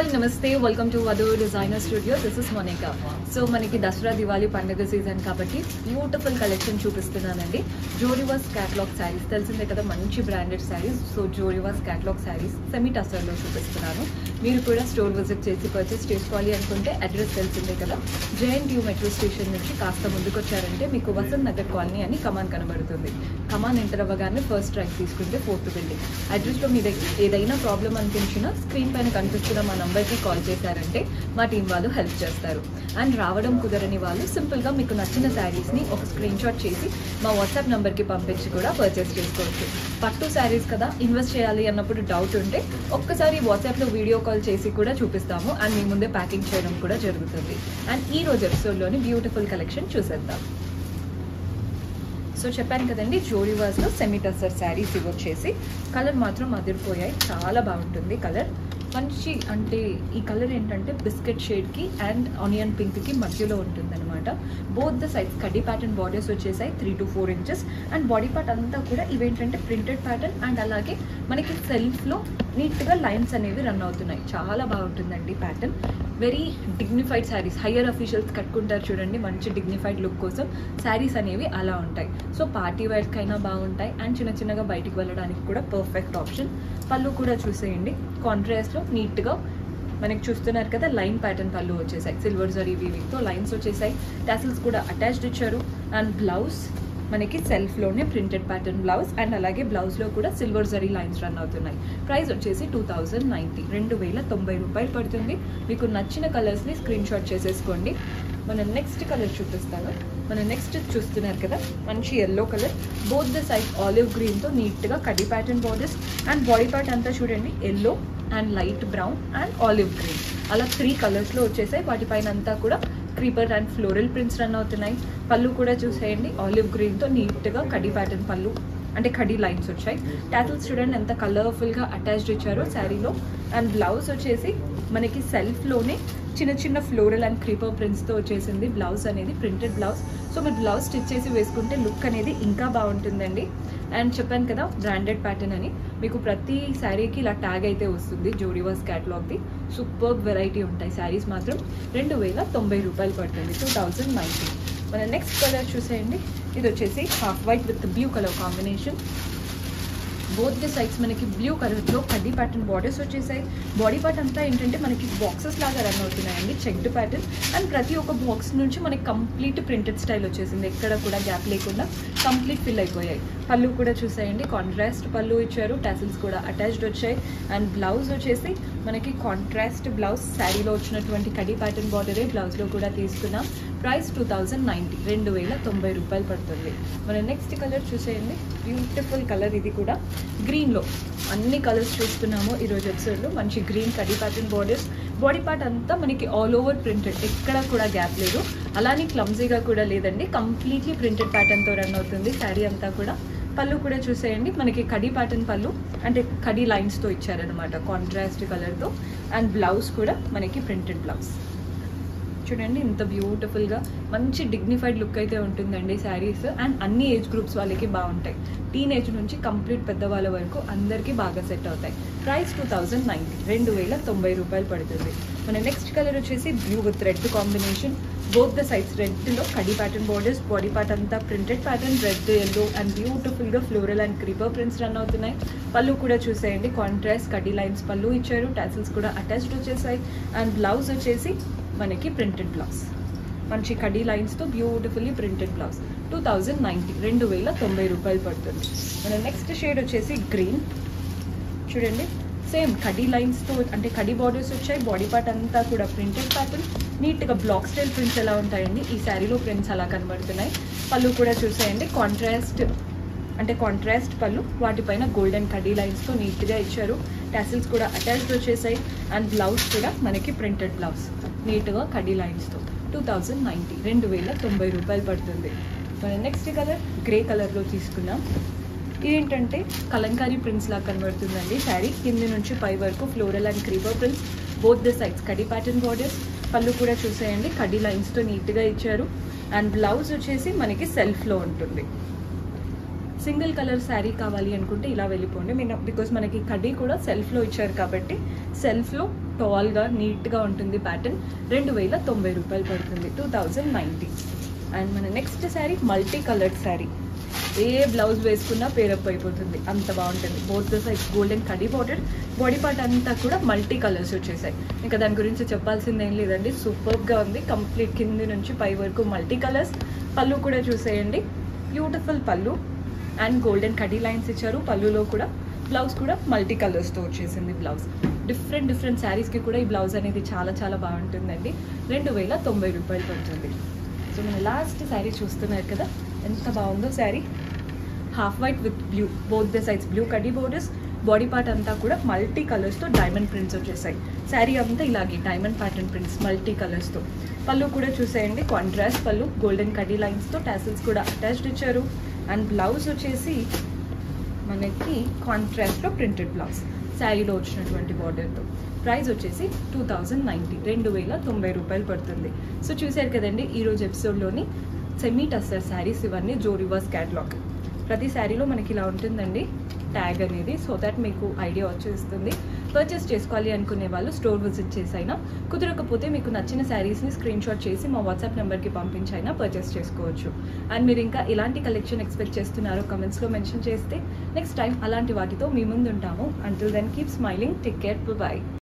hi నమస్తే welcome to Vadhu designer studio this is Monica so మనకి దసరా దివాళీ పండుగ సీజన్ కాబట్టి బ్యూటిఫుల్ కలెక్షన్ చూపిస్తున్నానండి జోరివాస్ క్యాటలాగ్ శారీస్ తెలిసిందే కదా మంచి బ్రాండెడ్ శారీస్ సో జోరివాస్ క్యాటలాగ్ శారీస్ సెమీ టస్టర్లో చూపిస్తున్నాను మీరు కూడా స్టోర్ విజిట్ చేసి పర్చేస్ చేసుకోవాలి అనుకుంటే అడ్రస్ తెలిసిందే కదా జేఎన్టీయూ మెట్రో స్టేషన్ నుంచి కాస్త ముందుకు వచ్చారంటే మీకు వసంత్ నగర్ కాలనీ అని కమాన్ కనబడుతుంది కమాన్ ఎంటర్ అవ్వగానే ఫస్ట్ ట్రాక్ తీసుకుంటే ఫోర్త్ బిల్డింగ్ అడ్రస్లో మీ దగ్గర ఏదైనా ప్రాబ్లం అనిపించినా స్క్రీన్ పైన కనిపిస్తున్న మా నంబర్కి కాల్ చేశారంటే మా టీం వాళ్ళు హెల్ప్ చేస్తారు అండ్ రావడం కుదరని వాళ్ళు సింపుల్గా మీకు నచ్చిన శారీస్ని ఒక స్క్రీన్ షాట్ చేసి మా వాట్సాప్ నెంబర్కి పంపించి కూడా పర్చేస్ చేసుకోవచ్చు పట్టు శారీస్ కదా ఇన్వెస్ట్ చేయాలి అన్నప్పుడు డౌట్ ఉంటే ఒక్కసారి వాట్సాప్లో వీడియో కాల్ చేసి కూడా చూపిస్తాము అండ్ మీ ముందే ప్యాకింగ్ చేయడం కూడా జరుగుతుంది అండ్ ఈ రోజు ఎపిసోడ్లోని బ్యూటిఫుల్ కలెక్షన్ చూసేద్దాం సో చెప్పాను కదండి జోడివాస్లో సెమీ టసర్ శారీస్ ఇవి వచ్చేసి కలర్ మాత్రం అదిరిపోయాయి చాలా బాగుంటుంది కలర్ మంచి అంటే ఈ కలర్ ఏంటంటే బిస్కెట్ షేడ్కి అండ్ ఆనియన్ పింక్కి మధ్యలో ఉంటుంది అనమాట బోత్ ద సైడ్స్ కడ్డీ ప్యాటర్న్ బార్డర్స్ వచ్చేసాయి three to four inches and body part అంతా కూడా ఇవేంటంటే ప్రింటెడ్ ప్యాటర్న్ అండ్ అలాగే మనకి సెల్ఫ్లో నీట్గా లైన్స్ అనేవి రన్ అవుతున్నాయి చాలా బాగుంటుందండి pattern very dignified saris higher officials కట్టుకుంటారు చూడండి మంచి డిగ్నిఫైడ్ లుక్ కోసం శారీస్ అనేవి అలా ఉంటాయి సో పార్టీ వేర్స్కి అయినా బాగుంటాయి అండ్ చిన్న చిన్నగా బయటికి వెళ్ళడానికి కూడా పర్ఫెక్ట్ ఆప్షన్ పళ్ళు కూడా చూసేయండి కాంట్రాస్ట్లో నీట్గా మనకి చూస్తున్నారు కదా లైన్ ప్యాటర్న్ పళ్ళు వచ్చేసాయి సిల్వర్ జరీ వీవింగ్తో లైన్స్ వచ్చేసాయి టాసిల్స్ కూడా అటాచ్డ్ ఇచ్చారు అండ్ బ్లౌజ్ మనకి సెల్ఫ్లోనే ప్రింటెడ్ ప్యాటర్న్ బ్లౌజ్ అండ్ అలాగే బ్లౌజ్లో కూడా సిల్వర్ జరీ లైన్స్ రన్ అవుతున్నాయి ప్రైస్ వచ్చేసి టూ థౌజండ్ నైంటీ రెండు వేల తొంభై రూపాయలు పడుతుంది మీకు నచ్చిన కలర్స్ని స్క్రీన్ షాట్ చేసేసుకోండి మనం నెక్స్ట్ కలర్ చూపిస్తాను మనం నెక్స్ట్ చూస్తున్నారు కదా మంచి yellow colour both the side olive గ్రీన్తో నీట్గా కడ్డీ pattern borders and body part అంతా చూడండి yellow and light brown and olive green అలా త్రీ కలర్స్లో వచ్చేసాయి వాటిపైన అంతా కూడా creeper and floral prints run అవుతున్నాయి పళ్ళు కూడా చూసేయండి ఆలివ్ గ్రీన్తో నీట్గా కడి ప్యాటర్న్ పళ్ళు అంటే కడి లైన్స్ వచ్చాయి టాటిల్స్ చూడండి ఎంత కలర్ఫుల్గా అటాచ్డ్ ఇచ్చారో శారీలో అండ్ బ్లౌజ్ వచ్చేసి మనకి సెల్ఫ్లోనే చిన్న చిన్న ఫ్లోరల్ అండ్ క్రీపర్ ప్రింట్స్తో వచ్చేసింది బ్లౌజ్ అనేది ప్రింటెడ్ బ్లౌజ్ సో మీరు బ్లౌజ్ స్టిచ్ చేసి వేసుకుంటే లుక్ అనేది ఇంకా బాగుంటుందండి అండ్ చెప్పాను కదా బ్రాండెడ్ ప్యాటర్న్ అని మీకు ప్రతి శారీకి ఇలా ట్యాగ్ అయితే వస్తుంది జోడివాస్ క్యాటలాగ్ది సూపర్ వెరైటీ ఉంటాయి శారీస్ మాత్రం రెండు వేల తొంభై రూపాయలు పడుతుంది టూ థౌజండ్ నైన్టీన్ మన నెక్స్ట్ కలర్ చూసేయండి ఇది వచ్చేసి half white with blue colour combination both the sides మనకి బ్లూ కలర్లో కడ్డీ ప్యాటర్న్ బార్డర్స్ వచ్చేసాయి బాడీ పార్ట్ అంతా ఏంటంటే మనకి బాక్సెస్ లాగా రన్ అవుతున్నాయండి చెక్డ్ ప్యాటర్న్ అండ్ ప్రతి ఒక్క బాక్స్ నుంచి మనకి కంప్లీట్ ప్రింటెడ్ స్టైల్ వచ్చేసింది ఎక్కడ కూడా గ్యాప్ లేకుండా కంప్లీట్ ఫిల్ అయిపోయాయి పళ్ళు కూడా చూసాయండి కాంట్రాస్ట్ పళ్ళు ఇచ్చారు టాసిల్స్ కూడా అటాచ్డ్ వచ్చాయి అండ్ బ్లౌజ్ వచ్చేసి మనకి కాంట్రాస్ట్ బ్లౌజ్ శారీలో వచ్చినటువంటి కడీ ప్యాటర్న్ బార్డరే బ్లౌజ్లో కూడా తీసుకున్నాం ప్రైస్ టూ థౌజండ్ నైంటీ రెండు వేల తొంభై రూపాయలు పడుతుంది మన నెక్స్ట్ కలర్ చూసేయండి బ్యూటిఫుల్ కలర్ ఇది కూడా గ్రీన్లో అన్ని కలర్స్ చూస్తున్నాము ఈరోజు ఎపిసోడ్లో మంచి గ్రీన్ కడీ ప్యాటర్న్ బార్డర్స్ బాడీ పార్ట్ అంతా మనకి ఆల్ ఓవర్ ప్రింటెడ్ ఎక్కడ కూడా గ్యాప్ లేదు అలానే క్లమ్జీగా కూడా లేదండి కంప్లీట్లీ ప్రింటెడ్ ప్యాటర్న్తో రన్ అవుతుంది శారీ అంతా కూడా పళ్ళు కూడా చూసేయండి మనకి కడీ ప్యాటర్న్ పళ్ళు అంటే కడీ లైన్స్తో ఇచ్చారనమాట కాంట్రాస్ట్ కలర్తో అండ్ బ్లౌజ్ కూడా మనకి ప్రింటెడ్ బ్లౌజ్ చూడండి ఇంత బ్యూటిఫుల్గా మంచి డిగ్నిఫైడ్ లుక్ అయితే ఉంటుందండి శారీస్ అండ్ అన్ని ఏజ్ గ్రూప్స్ వాళ్ళకి బాగుంటాయి టీనేజ్ నుంచి కంప్లీట్ పెద్దవాళ్ళ వరకు అందరికీ బాగా సెట్ అవుతాయి ప్రైస్ టూ థౌజండ్ నైంటీ రెండు వేల తొంభై రూపాయలు పడుతుంది మన నెక్స్ట్ కలర్ వచ్చేసి blue with red combination both the sides రెడ్లో కడీ ప్యాటర్న్ బార్డర్స్ బాడీ పార్ట్ అంతా printed pattern red yellow and బ్యూటిఫుల్గా floral and creeper prints run అవుతున్నాయి పళ్ళు కూడా చూసేయండి కాంట్రాస్ట్ కడీ లైన్స్ పళ్ళు ఇచ్చారు టాసిల్స్ కూడా అటాచ్డ్ వచ్చేసాయి అండ్ బ్లౌజ్ వచ్చేసి మనకి ప్రింటెడ్ బ్లౌజ్ మంచి కడీ లైన్స్తో beautifully printed blouse two thousand ninety రెండు వేల తొంభై రూపాయలు పడుతుంది మన నెక్స్ట్ షేడ్ వచ్చేసి గ్రీన్ చూడండి సేమ్ కడీ లైన్స్తో అంటే కడీ బార్డర్స్ వచ్చాయి బాడీ పార్ట్ అంతా కూడా ప్రింటెడ్ ప్యాటర్న్ నీట్గా బ్లాక్ స్టైల్ ప్రింట్స్ ఎలా ఉంటాయండి ఈ శారీలో ప్రింట్స్ అలా కనబడుతున్నాయి పళ్ళు కూడా చూసేయండి కాంట్రాస్ట్ అంటే కాంట్రాస్ట్ పళ్ళు వాటిపైన గోల్డెన్ కడీ లైన్స్తో నీట్గా ఇచ్చారు టాసిల్స్ కూడా అటాచ్డ్ వచ్చేసాయి అండ్ బ్లౌజ్ కూడా మనకి ప్రింటెడ్ బ్లౌజ్ నీట్గా కడీ లైన్స్తో టూ థౌజండ్ నైంటీ రెండు వేల తొంభై రూపాయలు పడుతుంది మన నెక్స్ట్ కలర్ గ్రే కలర్లో తీసుకున్నాం ఏంటంటే కలంకారీ ప్రింట్స్ లాగా కనబడుతుందండి శారీ కింది నుంచి పై వరకు floral and creeper prints both the sides కడీ ప్యాటర్న్ బార్డర్స్ పళ్ళు కూడా చూసేయండి కడీ లైన్స్తో నీట్గా ఇచ్చారు అండ్ బ్లౌజ్ వచ్చేసి మనకి సెల్ఫ్లో ఉంటుంది సింగిల్ కలర్ శారీ కావాలి అనుకుంటే ఇలా వెళ్ళిపోండి మీరు బికాస్ మనకి కడ్డీ కూడా సెల్ఫ్లో ఇచ్చారు కాబట్టి సెల్ఫ్లో టాల్గా నీట్గా ఉంటుంది ప్యాటర్న్ రెండు వేల తొంభై రూపాయలు పడుతుంది టూ థౌజండ్ నైంటీ అండ్ మన next sari multi coloured sari ఏ బ్లౌజ్ వేసుకున్నా పేరప్ అయిపోతుంది అంత బాగుంటుంది బోత్ ద సైడ్స్ గోల్డెన్ కడీ బార్డర్ బాడీ పార్ట్ అంతా కూడా మల్టీ కలర్స్ వచ్చేసాయి ఇంకా దాని గురించి చెప్పాల్సింది ఏం లేదండి సూపర్గా ఉంది కంప్లీట్ కింది నుంచి పై వరకు మల్టీ కలర్స్ పళ్ళు కూడా చూసేయండి బ్యూటిఫుల్ పళ్ళు అండ్ గోల్డెన్ కడీ లైన్స్ ఇచ్చారు పళ్ళులో కూడా బ్లౌజ్ కూడా మల్టీ కలర్స్తో వచ్చేసింది బ్లౌజ్ డిఫరెంట్ డిఫరెంట్ శారీస్కి కూడా ఈ బ్లౌజ్ అనేది చాలా చాలా బాగుంటుందండి రెండు వేల తొంభై రూపాయలు పడుతుంది సో మన లాస్ట్ శారీ చూస్తున్నారు కదా ఎంత బాగుందో sari half white with blue both the sides blue కడ్డీ బోర్డర్స్ బాడీ పార్ట్ అంతా కూడా మల్టీ కలర్స్తో డైమండ్ ప్రింట్స్ వచ్చేసాయి శారీ అంతా ఇలాగే డైమండ్ ప్యాటర్న్ ప్రింట్స్ మల్టీ కలర్స్తో పళ్ళు కూడా చూసేయండి కాంట్రాస్ట్ పళ్ళు గోల్డెన్ కడ్డీ లైన్స్తో టాసిల్స్ కూడా అటాచ్డ్ ఇచ్చారు అండ్ బ్లౌజ్ వచ్చేసి మనకి కాంట్రాస్ట్లో ప్రింటెడ్ బ్లౌజ్ శారీలో వచ్చినటువంటి బార్డర్తో ప్రైస్ వచ్చేసి టూ థౌజండ్ నైంటీ రెండు వేల తొంభై రూపాయలు పడుతుంది సో చూశారు కదండి ఈరోజు ఎపిసోడ్లోని సెమీ టస్టర్ శారీస్ ఇవన్నీ జో రివర్స్ క్యాటలాగ్ ప్రతి శారీలో మనకి ఇలా ఉంటుందండి ట్యాగ్ అనేది సో దట్ మీకు ఐడియా వచ్చేస్తుంది పర్చేస్ చేసుకోవాలి అనుకునే వాళ్ళు స్టోర్ విజిట్ చేసైనా కుదరకపోతే మీకు నచ్చిన శారీస్ని స్క్రీన్ షాట్ చేసి మా వాట్సాప్ నెంబర్కి పంపించైనా పర్చేస్ చేసుకోవచ్చు అండ్ మీరు ఇంకా ఎలాంటి కలెక్షన్ ఎక్స్పెక్ట్ చేస్తున్నారో కమెంట్స్లో మెన్షన్ చేస్తే నెక్స్ట్ టైం అలాంటి వాటితో మీ ముందు ఉంటాము until then keep smiling take care bye